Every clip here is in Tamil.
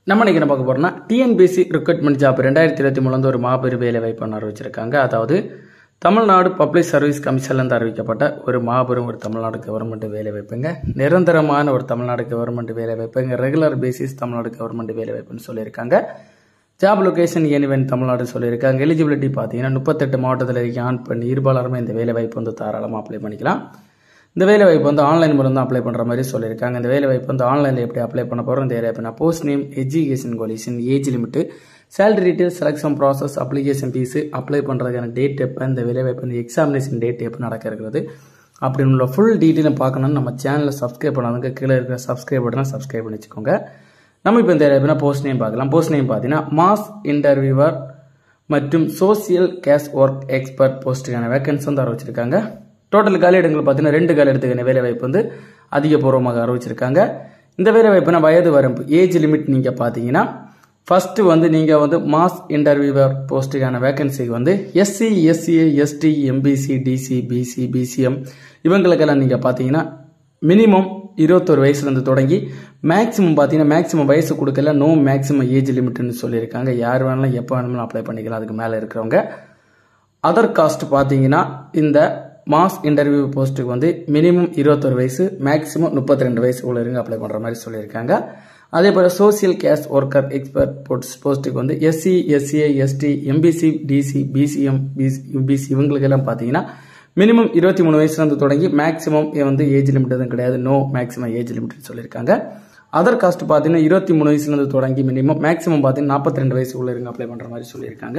நம்ம இன்னைக்கு என்ன பார்க்க போறோம்னா டிஎன்பிசி ரெக்ரூட்மெண்ட் ஜாப் ரெண்டாயிரத்தி இருபத்தி மூணு வந்து ஒரு மாபெரும் வேலை வாய்ப்பு அறிவிச்சிருக்காங்க அதாவது தமிழ்நாடு பப்ளிக் சர்வீஸ் கமிஷன்லேருந்து அறிவிக்கப்பட்ட ஒரு மாபெரும் ஒரு தமிழ்நாடு கவர்மெண்ட் வேலை வாய்ப்புங்க நிரந்தரமான ஒரு தமிழ்நாடு கவர்மெண்ட் வேலை வாய்ப்புங்க ரெகுலர் பேசிஸ் தமிழ்நாடு கவர்மெண்ட் வேலை வாய்ப்புன்னு சொல்லியிருக்காங்க ஜாப் லொகேஷன் எனிவன் தமிழ்நாடு சொல்லியிருக்காங்க எலிஜிபிலிட்டி பார்த்தீங்கன்னா முப்பத்தெட்டு மாவட்டத்தில் இருக்க ஆண் பெண் இருபாலருமே இந்த வேலை வாய்ப்பு வந்து தாராளமாக அப்ளை பண்ணிக்கலாம் இந்த வேலை வாய்ப்பு வந்து ஆன்லைன் மூலம் தான் அப்ளை பண்ணுற மாதிரி சொல்லியிருக்காங்க இந்த வேலை வாய்ப்பு வந்து ஆன்லைனில் எப்படி அப்ளை பண்ண போகிறோம் இந்த வேலை வாய்ப்பு post name education qualification age limit salary detail selection process application fee apply பண்ணுறதுக்கான டேட் எப்போ இந்த வேலை வாய்ப்பு வந்து எக்ஸாமினேஷன் டேட் எப்போ நடக்க இருக்கிறது அப்படின்னு உள்ள ஃபுல் டீட்டெயிலும் பார்க்கணும்னு நம்ம சேனலில் சப்ஸ்கிரைப் பண்ணாதவங்க கீழே இருக்கிற சப்ஸ்கிரைப் பட்டனை சப்ஸ்கிரைப் பண்ணி வச்சுக்கோங்க நம்ம இப்போ இந்த வேலை போஸ்ட் நேம் பார்க்கலாம் போஸ்ட் நேம் பார்த்தீங்கன்னா மாஸ் இன்டர்வியூவர் மற்றும் சோசியல் கேஷ் ஒர்க் எக்ஸ்பர்ட் போஸ்ட்டுக்கான வேகன்சி வந்து அறிவிச்சிருக்காங்க டோட்டல் காலி இடங்கள் பார்த்தீங்கன்னா ரெண்டு காலி இடத்துக்கான வேலை வாய்ப்பு வந்து அதிகபூர்வமாக அறிவிச்சிருக்காங்க இந்த வேலை வாய்ப்புனா வயது வரம்பு ஏஜ் லிமிட் நீங்கள் பார்த்தீங்கன்னா ஃபர்ஸ்ட் வந்து நீங்கள் வந்து மாஸ் இன்டர்வியூவர் போஸ்ட்டுக்கான வேகன்சிக்கு வந்து SC SCA ST MBC DC BC BCM இவங்களுக்கெல்லாம் நீங்கள் பார்த்தீங்கன்னா மினிமம் இருபத்தொரு வயசுலேருந்து தொடங்கி மேக்ஸிமம் பார்த்தீங்கன்னா மேக்ஸிமம் வயசு கொடுக்கல நோ மேக்ஸிமம் ஏஜ் லிமிட்னு சொல்லியிருக்காங்க யார் வேணாலும் எப்போ வேணாலும் அப்ளை பண்ணிக்கலாம் அதுக்கு மேலே இருக்கிறவங்க அதர் காஸ்ட் பார்த்தீங்கன்னா இந்த மாஸ் இன்டர்வியூ போஸ்ட்டுக்கு வந்து மினிமம் இருபத்தொரு வயசு மேக்ஸிமம் முப்பத்தி ரெண்டு வயசு உள்ளவங்க அப்ளை பண்ணுற மாதிரி சொல்லியிருக்காங்க அதே போல் social case worker expert post போஸ்ட்டுக்கு வந்து SC SCA ST MBC DC BCM BC BC இவங்களுக்கெல்லாம் பார்த்தீங்கன்னா மினிமம் இருபத்தி மூணு வயசுலேருந்து தொடங்கி மேக்ஸிமம் வந்து ஏஜ் லிமிட் எதுவும் கிடையாது நோ மேக்ஸிமம் ஏஜ் லிமிட்னு சொல்லியிருக்காங்க அதர் காஸ்ட் பார்த்தீங்கன்னா இருபத்தி மூணு வயசுலேருந்து தொடங்கி மினிமம் மேக்ஸிமம் பார்த்தீங்கன்னா நாற்பத்தி ரெண்டு வயசு உள்ளவங்க அப்ளை பண்ணுற மாதிரி சொல்லியிருக்காங்க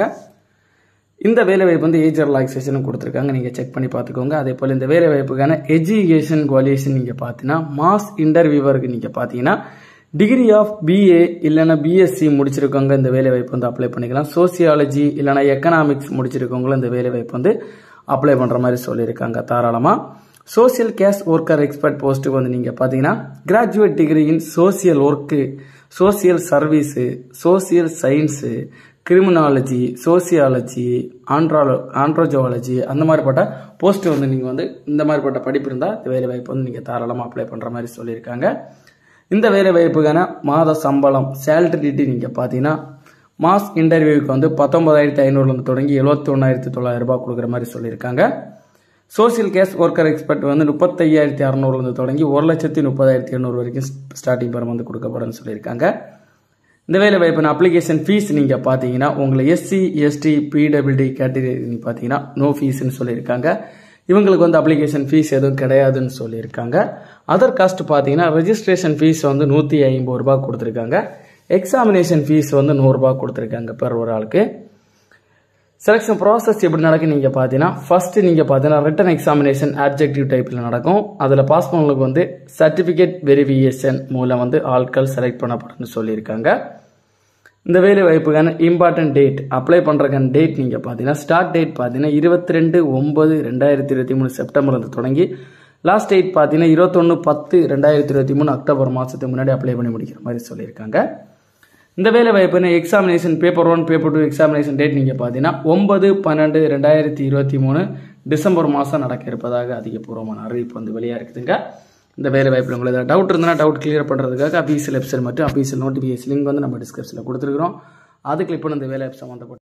இந்த வேலை வாய்ப்பு வந்து ஏஜ் ரிலாக்ஸேஷனும் கொடுத்துருக்காங்க நீங்கள் செக் பண்ணி பார்த்துக்கோங்க அதே போல் இந்த வேலை வாய்ப்புக்கான எஜுகேஷன் குவாலிஃபிகேஷன் நீங்கள் பார்த்தீங்கன்னா மாஸ் இன்டர்வியூவருக்கு நீங்கள் பார்த்தீங்கன்னா டிகிரி ஆஃப் பிஏ இல்லைனா பிஎஸ்சி முடிச்சிருக்கவங்க இந்த வேலை வாய்ப்பு வந்து அப்ளை பண்ணிக்கலாம் சோசியாலஜி இல்லைனா எக்கனாமிக்ஸ் முடிச்சிருக்கவங்களும் இந்த வேலை வாய்ப்பு வந்து அப்ளை பண்ணுற மாதிரி சொல்லியிருக்காங்க தாராளமாக சோசியல் கேஷ் ஒர்க்கர் எக்ஸ்பர்ட் போஸ்ட்டுக்கு வந்து நீங்கள் பார்த்தீங்கன்னா graduate degree in social work social service social science criminology sociology ஆண்ட்ராலோ ஆண்ட்ரோஜாலஜி அந்த மாதிரிப்பட்ட போஸ்ட்டு வந்து நீங்கள் வந்து இந்த மாதிரிப்பட்ட படிப்பு இருந்தால் இந்த வேலை வாய்ப்பு வந்து நீங்கள் தாராளமாக அப்ளை பண்ணுற மாதிரி சொல்லியிருக்காங்க இந்த வேலை வாய்ப்புக்கான மாத சம்பளம் சேலரி டீட்டி நீங்கள் பார்த்தீங்கன்னா மாஸ் இன்டர்வியூக்கு வந்து பத்தொன்பதாயிரத்தி ஐநூறுலேருந்து தொடங்கி எழுபத்தி ஒன்றாயிரத்தி தொள்ளாயிரம் ரூபாய் கொடுக்குற மாதிரி சொல்லியிருக்காங்க சோசியல் கேஸ் ஒர்க்கர் எக்ஸ்பர்ட் வந்து முப்பத்தையாயிரத்தி அறநூறுலேருந்து தொடங்கி ஒரு லட்சத்தி முப்பதாயிரத்தி எண்ணூறு வரைக்கும் ஸ்டார்டிங் பரம் வந்து கொடுக்கப்படும் சொல்லியிருக்காங்க இந்த வேலை வாய்ப்பு அப்ளிகேஷன் ஃபீஸ் நீங்கள் பார்த்தீங்கன்னா உங்களை எஸ்சி எஸ்டி பிடபிள்டி கேட்டகரி பார்த்தீங்கன்னா நோ ஃபீஸ்னு சொல்லியிருக்காங்க இவங்களுக்கு வந்து அப்ளிகேஷன் ஃபீஸ் எதுவும் கிடையாதுன்னு சொல்லியிருக்காங்க அதர் காஸ்ட் பார்த்தீங்கன்னா ரெஜிஸ்ட்ரேஷன் ஃபீஸ் வந்து நூற்றி ஐம்பது ரூபா கொடுத்துருக்காங்க எக்ஸாமினேஷன் ஃபீஸ் வந்து நூறுரூபா கொடுத்துருக்காங்க பெர் ஒரு ஆளுக்கு செலெக்ஷன் ப்ராசஸ் எப்படி நடக்கும் நீங்கள் பார்த்தீங்கன்னா ஃபர்ஸ்ட் நீங்கள் பார்த்தீங்கன்னா ரிட்டன் எக்ஸாமினேஷன் ஆப்ஜெக்டிவ் டைப்பில் நடக்கும் அதில் பாஸ் பண்ணவங்களுக்கு வந்து சர்டிஃபிகேட் வெரிஃபிகேஷன் மூலம் வந்து ஆட்கள் செலக்ட் பண்ணப்படும்னு சொல்லியிருக்காங்க இந்த வேலை வாய்ப்புக்கான இம்பார்ட்டன்ட் டேட் அப்ளை பண்ணுறக்கான டேட் நீங்கள் பார்த்தீங்கன்னா ஸ்டார்ட் டேட் பார்த்தீங்கன்னா இருபத்தி ரெண்டு ஒம்பது ரெண்டாயிரத்தி இருபத்தி மூணு செப்டம்பர்லேருந்து தொடங்கி லாஸ்ட் டேட் பார்த்தீங்கன்னா இருபத்தொன்று பத்து ரெண்டாயிரத்தி இருபத்தி மூணு அக்டோபர் மாதத்துக்கு முன்னாடி அப்ளை பண்ணி முடிக்கிற மாதிரி சொல்லியிருக்காங்க இந்த வேலை வாய்ப்புன்னு examination paper one paper two examination date நீங்கள் பார்த்தீங்கன்னா ஒன்பது பன்னெண்டு ரெண்டாயிரத்தி இருபத்தி மூணு டிசம்பர் மாதம் நடக்க இருப்பதாக அதிகபூர்வமான அறிவிப்பு வந்து வெளியாக இருக்குதுங்க இந்த வேலை வாய்ப்பில் உங்களுக்கு ஏதாவது டவுட் இருந்தால் டவுட் கிளியர் பண்ணுறதுக்காக அபிஷியல் வெப்சைட் மற்றும் அபிஷியல் நோட்டிஃபிகேஷன் லிங்க் வந்து நம்ம டிஸ்கிரிப்ஷனில் கொடுத்துருக்குறோம் அது கிளிக் பண்ணி இந்த வேலை சம்மந்தப்பட்ட